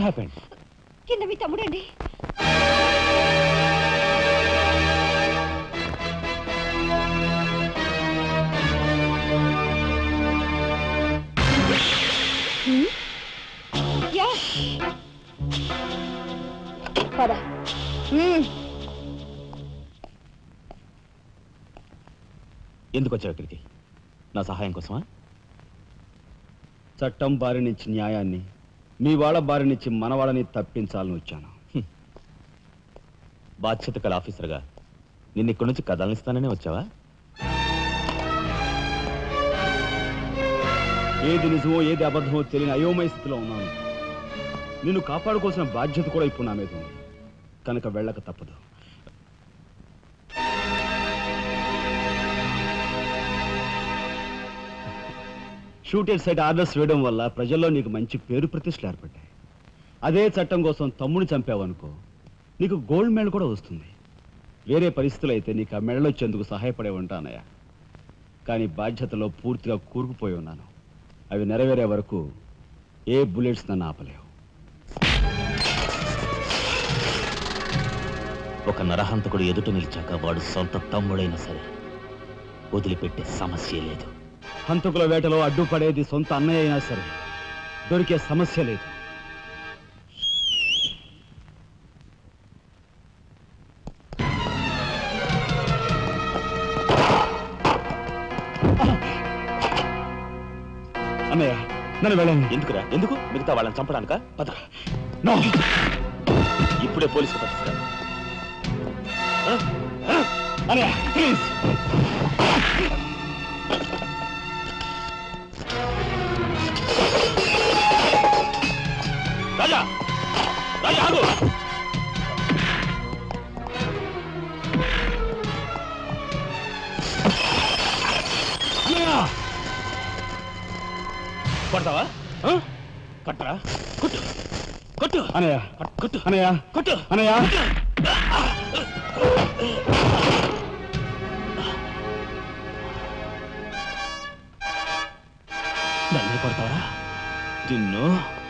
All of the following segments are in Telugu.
హ్యాపెండ్ కింద మీ తమ్ముడండి యశ్ పద హ్మ్. ఎందుకు వచ్చావు ఇక్కడికి నా సహాయం కోసమా చట్టం బారి నుంచి న్యాయాన్ని మీ వాళ్ళ బారి నుంచి మన వాళ్ళని తప్పించాలని వచ్చాను బాధ్యత కల ఆఫీసర్గా నిన్ను ఇక్కడి నుంచి కదలనిస్తాననే వచ్చావా ఏది నిజమో ఏది అబద్ధమో తెలియని అయోమయ స్థితిలో ఉన్నాను నిన్ను కాపాడుకోవాల్సిన బాధ్యత కూడా ఇప్పుడు నా మీద ఉంది కనుక వెళ్ళక తప్పదు షూటెడ్ సైట్ ఆర్డర్స్ వేయడం వల్ల ప్రజల్లో నీకు మంచి పేరు ప్రతిష్టలు ఏర్పడ్డాయి అదే చట్టం కోసం తమ్ముడిని చంపావనుకో నీకు గోల్డ్ మెడల్ కూడా వస్తుంది వేరే పరిస్థితులు అయితే నీకు ఆ మెడల్ వచ్చేందుకు సహాయపడే ఉంటానయ్యా కానీ బాధ్యతలో పూర్తిగా కూరుకుపోయి ఉన్నాను అవి నెరవేరే వరకు ఏ బుల్లెట్స్ నన్ను ఆపలేవు ఒక నరహంతకుడు ఎదుట నిలిచాక వాడు సొంత తమ్ముడైనా సరే వదిలిపెట్టే సమస్య లేదు హంతకుల వేటలో అడ్డుపడేది సొంత అన్నయ్య అయినా సరే దొరికే సమస్య లేదు అన్నయ్య నన్ను వెళ్ళండి ఎందుకురా ఎందుకు మిగతా వాళ్ళని చంపడానిక పద నో ఇప్పుడే పోలీసులు పట్టిస్తారా అన్నయ్య ప్లీజ్ రాజా రాజా ఆగు అన్నయ్య కొడతావా ఆ? కొట్టరా కొట్టు కొట్టు అన్నయ్య కొట్టు అన్నయ్య కొట్టు అన్నయ్య నన్ను కొడతావరా నిన్ను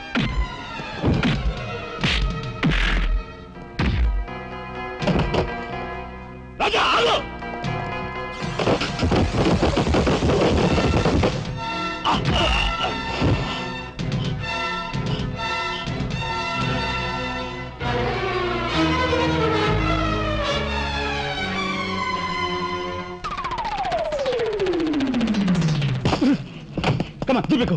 రాజా ఆగు Come on, Typical.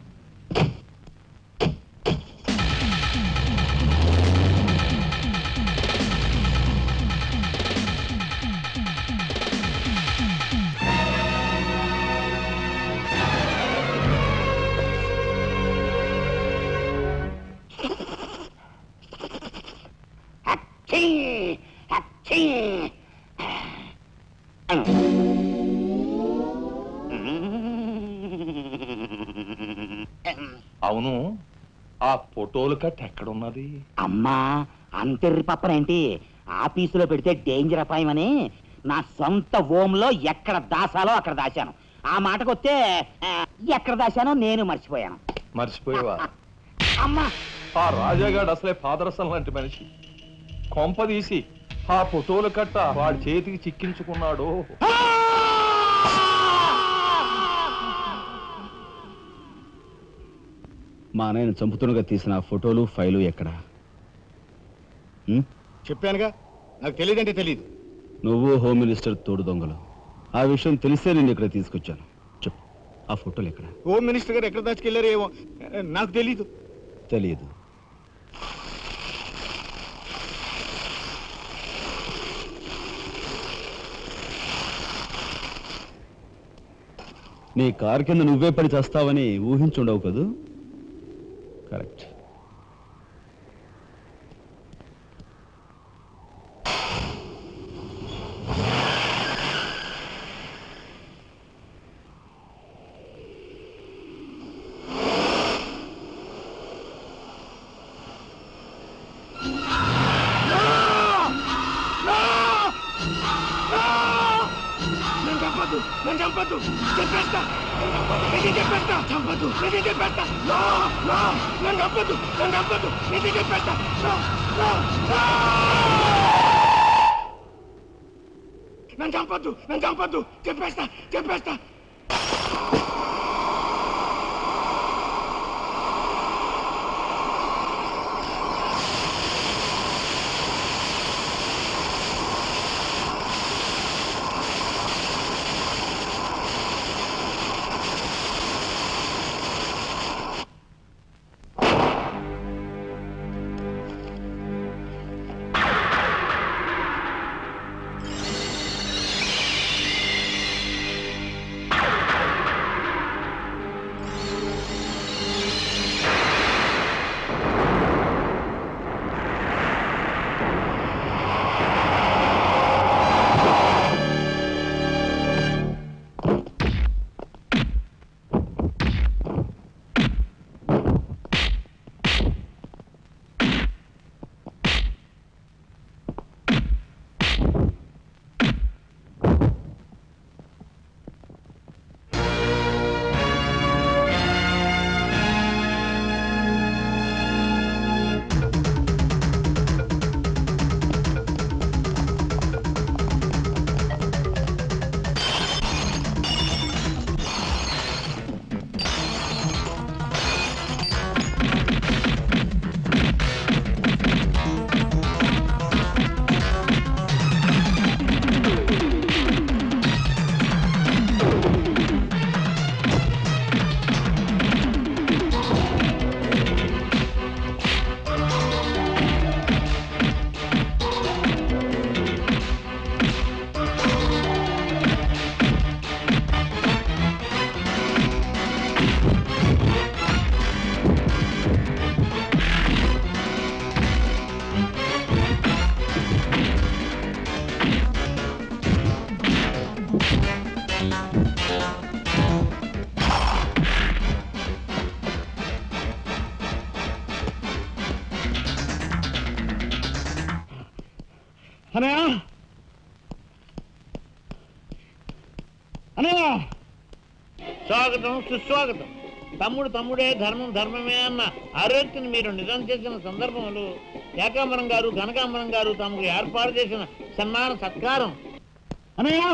అవును ఆ ఫోటోలు కట్ ఎక్కడున్నది అమ్మా అంతెర్రి పప్పనేంటి ఆఫీసులో పెడితే డేంజర్ అపాయమని నా సొంత ఓంలో ఎక్కడ దాసాలో అక్కడ దాశాను ఆ మాటకొస్తే ఆ, ఎక్కడ దాశానో నేను మర్చిపోయాను మర్చిపోయేవా అమ్మా ఆ రాజాగాడు అసలే పాదరసం లాంటి మనిషి కొంప తీసి ఆ ఫోటోలు కట్ట వాడి చేతికి చిక్కించుకున్నాడు మా అన్నయ్యను చంపుతుండగా తీసిన ఆ ఫోటోలు ఫైలు ఎక్కడ ఉం? చెప్పానుగా నాకు తెలియదంటే తెలియదు నువ్వు హోమ్ మినిస్టర్ తోడు దొంగలు ఆ విషయం తెలిసే నేను ఇక్కడ తీసుకొచ్చాను చెప్పు ఆ ఫోటోలు ఎక్కడ హోమ్ మినిస్టర్ గారు ఎక్కడ దాచుకెళ్లారో ఏమో నాకు తెలియదు తెలియదు నీ కారు కింద నువ్వే పడి చేస్తావని ఊహించుండవు కదూ కరెక్ట్ నన్ను చంపద్దు నన్ను చంపద్దు చెప్పేస్తా నిజం చెప్పేస్తా చంపద్దు నిజం చెప్పేస్తా నో నో నన్ను చంపద్దు నన్ను చంపద్దు నిజం చెప్పేస్తా నో నో నో నన్ను చంపద్దు నన్ను చంపద్దు చెప్పేస్తా చెప్పేస్తా అనయా అనయా స్వాగతం సుస్వాగతం తమ్ముడు తమ్ముడే ధర్మం ధర్మమే అన్న ఆరోగ్యం మీరు నిజం చేసిన సందర్భంలో ఏకాంబరం గారు కనకాంబరం గారు తమకు ఏర్పాటు చేసిన సన్మాన సత్కారం అనయా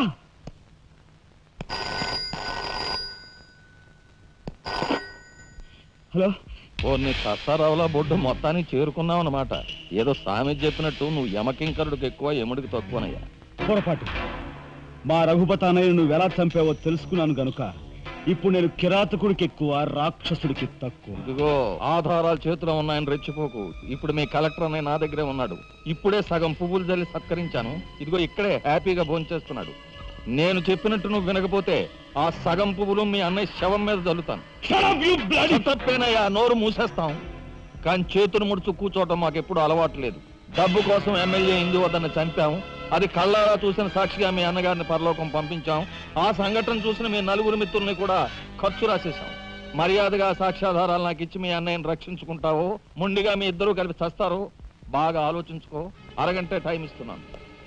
హలో ఓ నీ సత్తారావులా బొడ్డు మొత్తానికి చేరుకున్నావు అనమాట ఏదో సామెత చెప్పినట్టు నువ్వు యమకింకరుడికి ఎక్కువ యముడికి తక్కువనయ్యా పొరపాటు మా రఘుపతి అన్నయ్య నువ్వు ఎలా చంపావో తెలుసుకున్నాను గనుక ఇప్పుడు నేను కిరాతకుడికి ఎక్కువ రాక్షసుడికి తక్కువ ఇదిగో ఆధారాలు చేతిలో ఉన్నాయని రెచ్చిపోకు ఇప్పుడు మీ కలెక్టర్ అనే నా దగ్గరే ఉన్నాడు ఇప్పుడే సగం పువ్వులు జల్లి సత్కరించాను ఇదిగో ఇక్కడే హ్యాపీగా భోంచేస్తున్నాడు నేను చెప్పినట్టు నువ్వు వినకపోతే ఆ సగం పువ్వులు మీ అన్నయ్య శవం మీద జల్లుతాను తప్పేనయ్యా నోరు మూసేస్తాం కానీ చేతులు ముడుచు కూర్చోవటం మాకు ఎప్పుడు అలవాటు లేదు డబ్బు కోసం ఎమ్మెల్యే ఇందు వద్దన్న చంపాం అది కళ్ళారా చూసిన సాక్షిగా మీ అన్నగారిని పరలోకం పంపించాం ఆ సంఘటన చూసిన మీ నలుగురు మిత్రుల్ని కూడా ఖర్చు రాసేశాం మర్యాదగా సాక్ష్యాధారాలు నాకు ఇచ్చి మీ అన్నయ్యని రక్షించుకుంటావో ముండిగా మీ ఇద్దరు కలిపి చస్తారో బాగా ఆలోచించుకో అరగంటే టైం ఇస్తున్నాను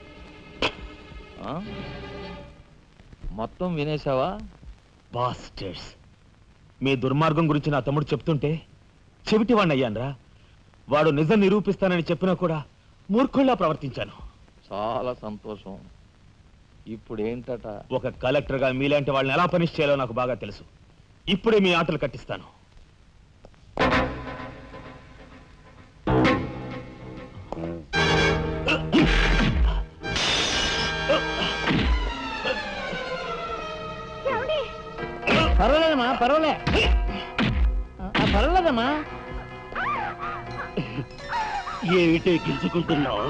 ఆ? మొత్తం వినేశావా బాస్టర్స్ మీ దుర్మార్గం గురించి నా తమ్ముడు చెప్తుంటే చెవిటి వాడిని అయ్యాన్రా వాడు నిజం నిరూపిస్తానని చెప్పినా కూడా మూర్ఖుల్లా ప్రవర్తించాను చాలా సంతోషం ఇప్పుడు ఏంటట ఒక కలెక్టర్గా మీలాంటి వాళ్ళని ఎలా పనిష్ చేయాలో నాకు బాగా తెలుసు ఇప్పుడే మీ ఆటలు కట్టిస్తాను పర్వాలేదమ్మా పర్వాలే ఆ, ఆ, పర్వాలేదమ్మా ఏమిటే గింజుకుంటున్నావు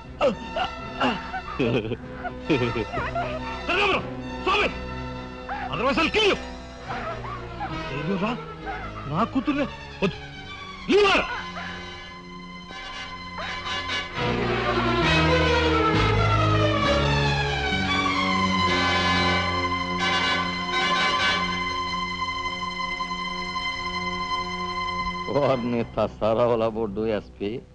నా కూతుర్నే వద్దు లీవర్ వారిని తసారావుల బొడ్డు ఎస్పీ